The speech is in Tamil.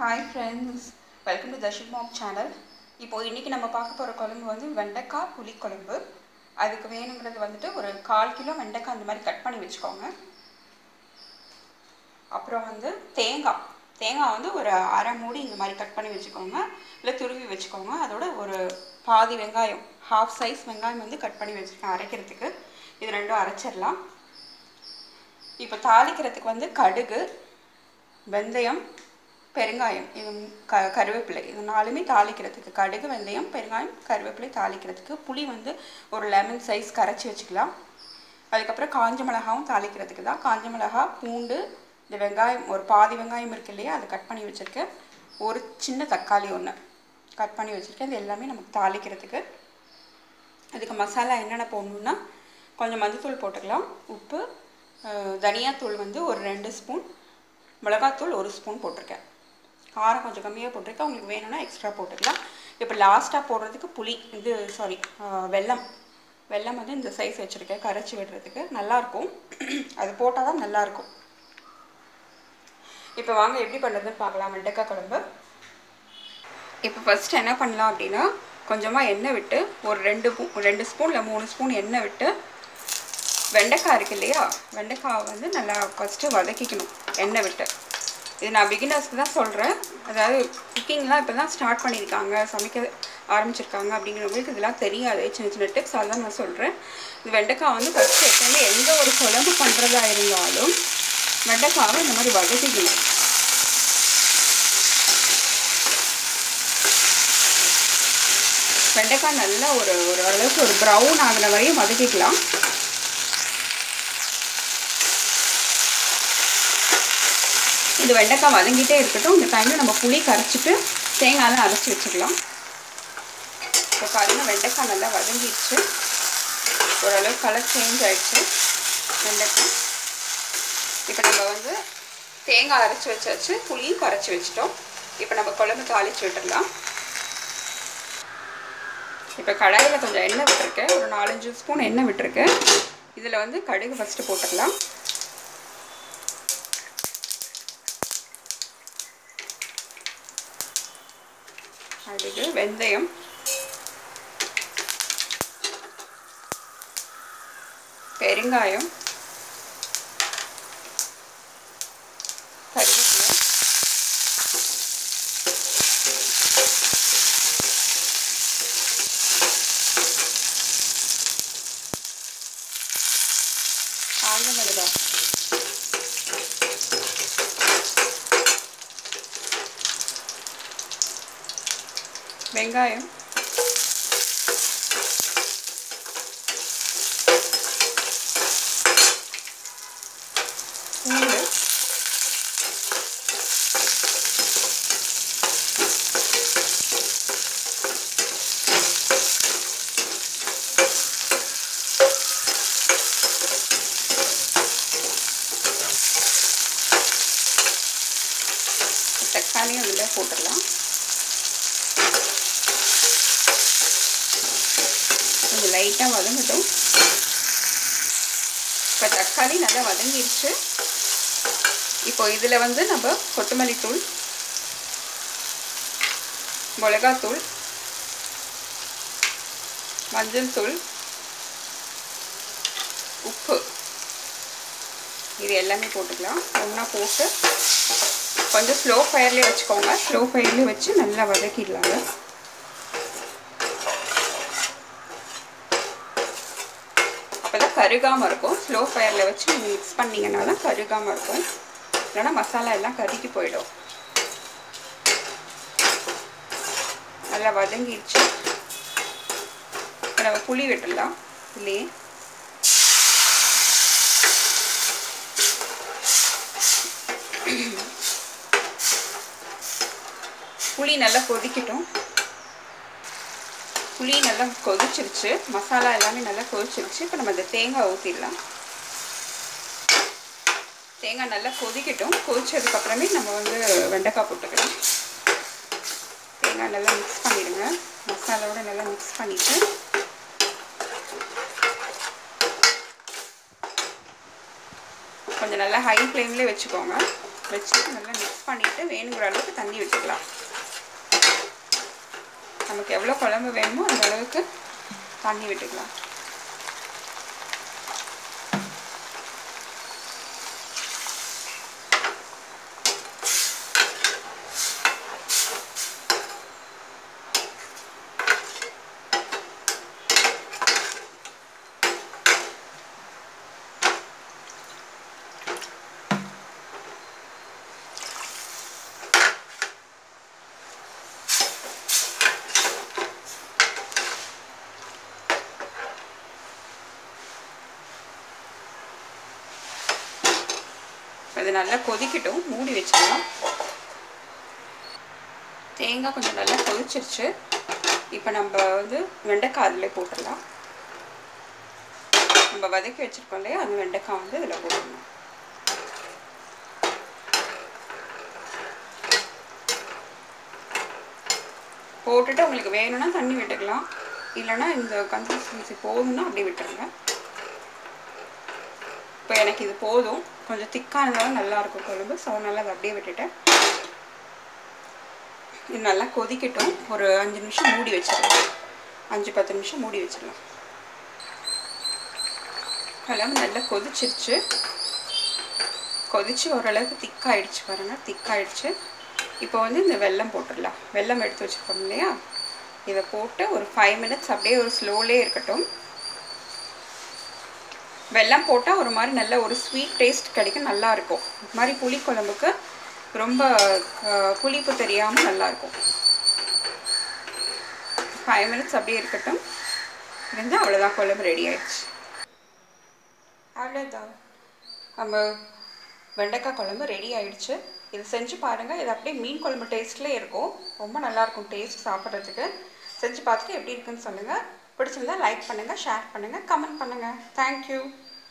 hi friends welcome to Darshik mom channel இப்போ இன்றைக்கி நம்ம பார்க்க போகிற குழம்பு வந்து வெண்டைக்காய் புளிக்குழம்பு அதுக்கு வேணுங்கிறது வந்துட்டு ஒரு கால் கிலோ வெண்டைக்காய் அந்த மாதிரி கட் பண்ணி வச்சுக்கோங்க அப்புறம் வந்து தேங்காய் தேங்காய் வந்து ஒரு அரை மூடி இந்த மாதிரி கட் பண்ணி வச்சுக்கோங்க இல்லை துருவி வச்சுக்கோங்க அதோட ஒரு பாதி வெங்காயம் ஹாஃப் சைஸ் வெங்காயம் வந்து கட் பண்ணி வச்சுருக்கேன் அரைக்கிறதுக்கு இது ரெண்டும் அரைச்சிடலாம் இப்போ தாளிக்கிறதுக்கு வந்து கடுகு வெந்தயம் பெருங்காயம் இது க கருவேப்பிலை இது நாலுமே தாளிக்கிறதுக்கு கடுகு வெந்தயம் பெருங்காயம் கருவேப்பிலை தாளிக்கிறதுக்கு புளி வந்து ஒரு லெமன் சைஸ் கரைச்சி வச்சுக்கலாம் அதுக்கப்புறம் காஞ்ச மிளகாவும் தாளிக்கிறதுக்கு தான் காஞ்ச மிளகா பூண்டு இந்த வெங்காயம் ஒரு பாதி வெங்காயம் இருக்கு இல்லையா அதை கட் பண்ணி வச்சுருக்கேன் ஒரு சின்ன தக்காளி ஒன்று கட் பண்ணி வச்சுருக்கேன் இது எல்லாமே நமக்கு தாளிக்கிறதுக்கு அதுக்கு மசாலா என்னென்ன போடணுன்னா கொஞ்சம் மஞ்சத்தூள் போட்டுக்கலாம் உப்பு தனியாத்தூள் வந்து ஒரு ரெண்டு ஸ்பூன் மிளகாத்தூள் ஒரு ஸ்பூன் போட்டிருக்கேன் காரம் கொஞ்சம் கம்மியாக போட்டிருக்கேன் உங்களுக்கு வேணும்னா எக்ஸ்ட்ரா போட்டுக்கலாம் இப்போ லாஸ்ட்டாக போடுறதுக்கு புளி இது சாரி வெல்லம் வெல்லம் வந்து இந்த சைஸ் வச்சுருக்கேன் கரைச்சி விடுறதுக்கு நல்லாயிருக்கும் அது போட்டால் தான் நல்லாயிருக்கும் இப்போ வாங்க எப்படி பண்ணுறதுன்னு பார்க்கலாம் வெண்டைக்காய் குழம்பு இப்போ ஃபஸ்ட்டு என்ன பண்ணலாம் அப்படின்னா கொஞ்சமாக எண்ணெய் விட்டு ஒரு ரெண்டு பூ ரெண்டு ஸ்பூன் இல்லை மூணு ஸ்பூன் எண்ணெய் விட்டு வெண்டைக்காய் இருக்கு இல்லையா வெண்டைக்காய் வந்து நல்லா ஃபஸ்ட்டு வதக்கிக்கணும் எண்ணெய் விட்டு இது நான் பிகினர்ஸ்க்கு தான் சொல்கிறேன் அதாவது குக்கிங்லாம் இப்போ தான் ஸ்டார்ட் பண்ணியிருக்காங்க சமைக்க ஆரம்பிச்சிருக்காங்க அப்படிங்கிறவங்களுக்கு இதெல்லாம் தெரியாது சின்ன சின்ன டிப்ஸ் அதெல்லாம் நான் சொல்கிறேன் இந்த வெண்டைக்காய் வந்து ஃபஸ்ட்டு எப்போவுமே எந்த ஒரு குழம்பு பண்ணுறதா இருந்தாலும் வெண்டைக்காவை இந்த மாதிரி வதக்கிக்கணும் வெண்டைக்காய் நல்லா ஒரு ஒரு அளவுக்கு ஒரு ப்ரௌன் ஆகிற வரையும் வதக்கிக்கலாம் இது வெண்டைக்காய் வதங்கிட்டே இருக்கட்டும் இந்த டைமில் நம்ம புளி கரைச்சிட்டு தேங்காயெலாம் அரைச்சி வச்சுக்கலாம் இப்போ பாருங்கள் வெண்டைக்காய் நல்லா வதங்கிடுச்சு ஓரளவு கலர் சேஞ்ச் ஆகிடுச்சு வெண்டைக்காய் இப்போ நம்ம வந்து தேங்காய் அரைச்சி வச்சாச்சு புளியும் கரைச்சி வச்சிட்டோம் இப்போ நம்ம குழம்பு தாளித்து விட்டுடலாம் இப்போ கடாயில் கொஞ்சம் எண்ணெய் விட்டுருக்கேன் ஒரு நாலஞ்சு ஸ்பூன் எண்ணெய் விட்டுருக்கேன் இதில் வந்து கடுகு ஃபஸ்ட்டு போட்டுக்கலாம் கடுகு வெந்தயம் பெருங்காயம் கருவேப்பிலை காஞ்ச மிளகா வெங்காயம் பூண்டு தக்காளியும் அதில் போட்டுடலாம் கொஞ்சம் லைட்டாக வதங்கட்டும் இப்போ தக்காளி நல்லா வதங்கிடுச்சு இப்போ இதில் வந்து நம்ம கொத்தமல்லி தூள் மிளகாத்தூள் மஞ்சள் தூள் உப்பு இது எல்லாமே போட்டுக்கலாம் ஒன்றா போட்டு கொஞ்சம் ஸ்லோ ஃபயர்லேயே வச்சுக்கோங்க ஸ்லோ ஃபயர்லேயே வச்சு நல்லா வதக்கிடலாங்க அப்போ தான் கருகாமல் இருக்கும் ஸ்லோ ஃபயரில் வச்சு நீங்கள் மிக்ஸ் பண்ணிங்கன்னா தான் கருகாமல் இருக்கும் இல்லைனா மசாலா எல்லாம் கருகி போயிடும் நல்லா வதங்கிடுச்சு இப்போ நம்ம புளி விட்டுடலாம் இல்லையே புளி நல்லா கொதிக்கட்டும் புளி நல்லா கொதிச்சிருச்சு மசாலா எல்லாமே நல்லா கொதிச்சிருச்சு இப்போ நம்ம இந்த தேங்காய் ஊற்றிடலாம் தேங்காய் நல்லா கொதிக்கட்டும் கொதிச்சதுக்கப்புறமே நம்ம வந்து வெண்டைக்காய் போட்டுக்கலாம் தேங்காய் நல்லா மிக்ஸ் பண்ணிவிடுங்க மசாலாவோட நல்லா மிக்ஸ் பண்ணிவிட்டு கொஞ்சம் நல்லா ஹை ஃப்ளேம்லேயே வச்சுக்கோங்க வச்சு நல்லா மிக்ஸ் பண்ணிவிட்டு வேணுங்கிற அளவுக்கு தண்ணி விட்டுக்கலாம் நமக்கு எவ்வளோ குழம்பு வேணுமோ அந்த அளவுக்கு தண்ணி விட்டுக்கலாம் இது நல்லா கொதிக்கட்டும் மூடி வச்சிடலாம் தேங்காய் கொஞ்சம் நல்லா கொதிச்சிருச்சு இப்போ நம்ம வந்து வெண்டைக்காய் அதில் போட்டுடலாம் நம்ம வதக்கி வச்சுருக்கோம் இல்லையா அந்த வெண்டைக்காய் வந்து இதில் போட்டுடணும் போட்டுட்டு உங்களுக்கு வேணும்னா தண்ணி விட்டுக்கலாம் இல்லைன்னா இந்த கன்சிஸ்டன்சி போதும்னா அப்படியே விட்டுருங்க இப்போ எனக்கு இது போதும் கொஞ்சம் திக்காக இருந்தாலும் நல்லாயிருக்கும் குழம்பு ஸோ நல்லா அதை அப்படியே விட்டுட்டேன் இது நல்லா கொதிக்கட்டும் ஒரு அஞ்சு நிமிஷம் மூடி வச்சிடலாம் அஞ்சு பத்து நிமிஷம் மூடி வச்சிடலாம் குழம்பு நல்லா கொதிச்சிருச்சு கொதிச்சு ஓரளவுக்கு திக்காயிடுச்சு பாருங்கள் திக்காயிடுச்சு இப்போ வந்து இந்த வெல்லம் போட்டுடலாம் வெல்லம் எடுத்து வச்சுருக்கோம் இல்லையா இதை போட்டு ஒரு ஃபைவ் மினிட்ஸ் அப்படியே ஒரு ஸ்லோலே இருக்கட்டும் வெல்லம் போட்டால் ஒரு மாதிரி நல்ல ஒரு ஸ்வீட் டேஸ்ட் கிடைக்கும் நல்லாயிருக்கும் இது மாதிரி புளி குழம்புக்கு ரொம்ப புளிப்பு தெரியாமல் நல்லாயிருக்கும் ஃபைவ் மினிட்ஸ் அப்படியே இருக்கட்டும் இருந்து அவ்வளோதான் குழம்பு ரெடி ஆயிடுச்சு அவ்வளோதான் நம்ம வெண்டைக்காய் குழம்பு ரெடி ஆயிடுச்சு இது செஞ்சு பாருங்கள் இது அப்படியே மீன் குழம்பு டேஸ்ட்லேயே இருக்கும் ரொம்ப நல்லாயிருக்கும் டேஸ்ட் சாப்பிட்றதுக்கு செஞ்சு பார்த்துட்டு எப்படி இருக்குன்னு சொல்லுங்கள் பிடிச்சிருந்தா லைக் பண்ணுங்கள் ஷேர் பண்ணுங்கள் கமெண்ட் பண்ணுங்கள் தேங்க்யூ